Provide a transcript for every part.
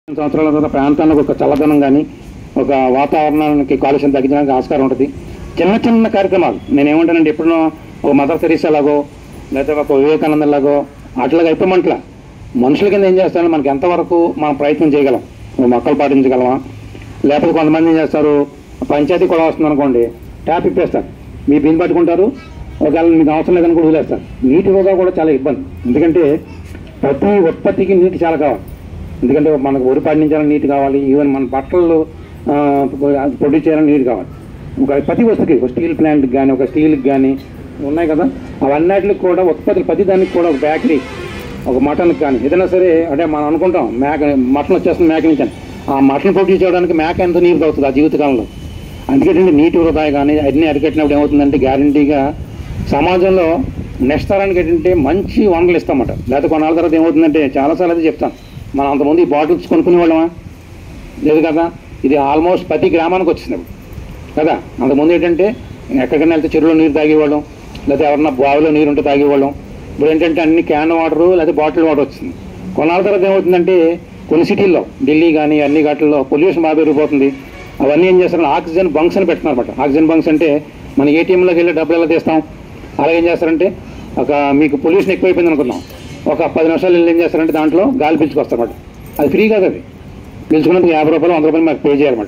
సంవత్సరాల తర్వాత ప్రాంతానికి ఒక చల్లదనం కానీ ఒక వాతావరణానికి కాలుష్యం తగ్గించడానికి ఆస్కారం ఉంటుంది చిన్న చిన్న కార్యక్రమాలు నేను ఏమంటానంటే ఎప్పుడో ఒక మదర్ తెరీసా లాగో లేకపోతే ఒక వివేకానంద లాగో అట్లాగా అయిపోమంట్లా మనుషుల కింద ఏం చేస్తారో మనకి ఎంతవరకు మనం ప్రయత్నం చేయగలం ఓ మొక్కలు పాటించగలమా లేకపోతే కొంతమంది ఏం చేస్తారు పంచాయతీ కూడా వస్తుంది అనుకోండి ట్యాప్ ఇప్పేస్తారు మీ బిన్ పట్టుకుంటారు ఒకవేళ మీకు అవసరం లేదని కూడా వదిలేస్తారు నీటి వృధా కూడా చాలా ఇబ్బంది ఎందుకంటే ప్రతి ఉత్పత్తికి నీటి చాలా కావాలి ఎందుకంటే మనకు వరి పండించాలని నీటి కావాలి ఈవెన్ మన బట్టలు ఆ, ప్రొడ్యూస్ చేయాలని నీటి కావాలి ఒక ప్రతి వస్తువుకి ఒక స్టీల్ ప్లాంట్కి కానీ ఒక స్టీల్కి కానీ ఉన్నాయి కదా అవన్నిటికి కూడా ఉత్పత్తులు ప్రతి దానికి కూడా ఒక బేకరీ ఒక మటన్కి కానీ ఏదైనా సరే అంటే మనం అనుకుంటాం మేక మటన్ వచ్చేస్తుంది మేక నుంచి అని. ఆ మటన్ ప్రొడ్యూస్ చేయడానికి మేక ఎంత నీరు తాగుతుంది ఆ జీవితకాలంలో అందుకేంటి నీటి వృధా కానీ అన్ని అరికట్టినప్పుడు ఏమవుతుందంటే గ్యారంటీగా సమాజంలో నెక్స్ట్ తరానికి ఏంటంటే మంచి వనరులు ఇస్తామట లేకపోతే కొన్నాళ్ళ తర్వాత ఏమవుతుందంటే చాలాసార్లు అది చెప్తాను మనం అంతమంది ఈ బాటిల్స్ కొనుక్కునే వాళ్ళమా లేదు కదా ఇది ఆల్మోస్ట్ ప్రతి గ్రామానికి వచ్చింది ఇప్పుడు. కదా అంతకుముందు ఏంటంటే ఎక్కడికైనా వెళ్తే చెరువులో నీరు తాగేవాళ్ళం లేకపోతే ఎవరన్నా బావిలో నీరు ఉంటే తాగేవాళ్ళం ఇప్పుడు ఏంటంటే అన్ని క్యాన్ వాటర్ లేకపోతే బాటిల్ వాటర్ వచ్చింది కొన్నాళ్ళ తర్వాత ఏమవుతుందంటే కొన్ని సిటీల్లో ఢిల్లీ కానీ అన్ని ఘాట్లలో పొల్యూషన్ బాగా పెరిగిపోతుంది అవన్నీ ఏం చేస్తారు ఆక్సిజన్ బంక్స్ అని పెడుతున్నారు అనమాట ఆక్సిజన్ బంక్స్ అంటే మన ఏటీఎంలోకి వెళ్ళి డబ్బులు ఎలా తీస్తాం అలాగే ఏం చేస్తారంటే ఒక మీకు పొల్యూషన్ ఎక్కువైపోయింది అనుకుందాం ఒక పది నిమిషాలు వెళ్ళి ఏం చేస్తారంటే దాంట్లో గాలి పీల్చుకొస్తారన్నమాట అది ఫ్రీ కాదు అది పీల్చుకున్నందుకు యాభై రూపాయలు వంద రూపాయలు మాకు పే చేయాలన్నమాట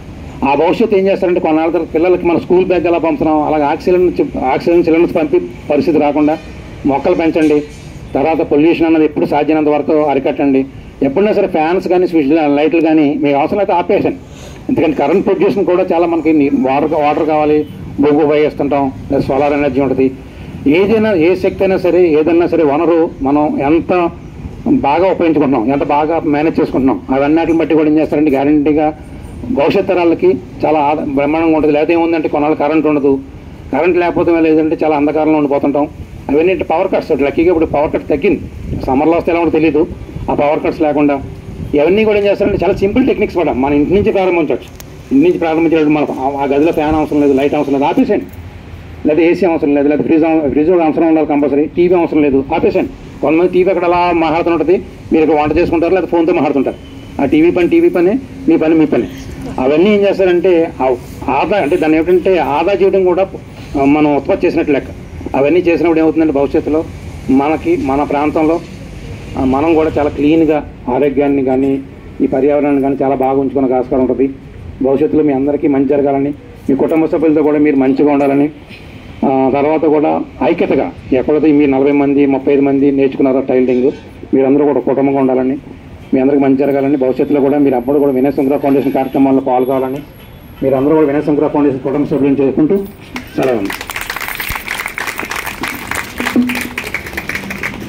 ఆ భవిష్యత్తు ఏం చేస్తారంటే కొన్నాళ్ళ తర్వాత పిల్లలకి మన స్కూల్ బ్యాగ్ ఎలా పంపుతున్నాం అలాగే ఆక్సిజన్ చి- ఆక్సిజన్ సిలిండర్స్ పంపి పరిస్థితి రాకుండా మొక్కలు పెంచండి తర్వాత పొల్యూషన్ అన్నది ఎప్పుడు సాధ్యమైనంత వరకు అరికట్టండి ఎప్పుడైనా సరే ఫ్యాన్స్ కానీ స్విచ్ లైట్లు కానీ మీకు అవసరం అయితే ఆపేసండి ఎందుకంటే కరెంట్ ప్రొడ్యూషన్ కూడా చాలా మనకి నీ- వాటర్ వాటర్ కావాలి బొగ్గు ఉపయోగిస్తుంటాం లేదా సోలార్ ఎనర్జీ ఉంటుంది ఏదైనా ఏ శక్తి అయినా సరే ఏదైనా సరే వనరు మనం ఎంత బాగా ఉపయోగించుకుంటున్నాం ఎంత బాగా మేనేజ్ చేసుకుంటున్నాం అవన్నిటిని బట్టి కూడా ఏం చేస్తారంటే గ్యారంటీగా భవిష్యత్ తరాలకి చాలా ఆద- బ్రహ్మాండంగా ఉంటుంది లేకపోతే ఏముందంటే కొన్నాళ్ళు కరెంట్ ఉండదు కరెంట్ లేకపోతే మళ్ళీ ఏదంటే చాలా అంధకారంలో ఉండిపోతుంటాం అవన్నీ పవర్ కట్స్ లక్కీగా ఇప్పుడు పవర్ కట్ తగ్గింది సమ్మర్లో వస్తే ఎలా ఉంటుందో తెలియదు ఆ పవర్ కట్స్ లేకుండా ఇవన్నీ కూడా ఏం చేస్తారంటే చాలా సింపుల్ టెక్నిక్స్ కూడా మన ఇంటి నుంచి ప్రారంభించవచ్చు ఇంటి నుంచి ప్రారంభించినప్పుడు మనకు ఆ- ఆ గదిలో ఫ్యాన్ అవసరం లేదు లైట్ అవసరం లేదు ఆపేసేయండి లేదా ఏసీ అవసరం లేదు లేదా ఫ్రిడ్జ్ అవ- ఫ్రిడ్జ్ కూడా అవసరం ఉండాలి కంపల్సరీ టీవీ అవసరం లేదు ఆపేసండి కొంతమంది టీవీ అక్కడ అలా మాట్లాడుతుంటుంది మీరు ఇక్కడ వంట చేసుకుంటారు లేదా ఫోన్తో మాట్లాడుతుంటారు ఆ టీవీ పని టీవీ పని మీ పని మీ పని అవన్నీ ఏం చేస్తారంటే ఆ- ఆదా అంటే దాన్ని ఏమిటంటే ఆదా చేయడం కూడా ఆ, మనం ఉత్పత్తి చేసినట్టు లెక్క అవన్నీ చేసినప్పుడు ఏమవుతుందంటే భవిష్యత్తులో మనకి మన ప్రాంతంలో ఆ, మనం కూడా చాలా క్లీన్గా ఆరోగ్యాన్ని కానీ ఈ పర్యావరణాన్ని కానీ చాలా బాగా ఉంచుకునే ఆస్కారం ఉంటుంది భవిష్యత్తులో మీ అందరికీ మంచి జరగాలని మీ కుటుంబ సభ్యులతో కూడా మీరు మంచిగా ఉండాలని ఆ, తర్వాత కూడా ఐక్యతగా ఎక్కడైతే మీరు నలభై మంది ముప్పై ఐదు మంది నేర్చుకున్నారో టైలరింగ్ మీరందరూ కూడా కుటుంబంగా ఉండాలని మీ అందరికీ మంచి జరగాలని భవిష్యత్తులో కూడా మీరు అప్పుడు కూడా వినయ్ సంగ్రహ ఫౌండేషన్ కార్యక్రమాల్లో పాల్గొవాలని మీరు అందరూ కూడా వినయ్ సంగ్రహ ఫౌండేషన్ కుటుంబ సభ్యులను చేసుకుంటూ సెలవు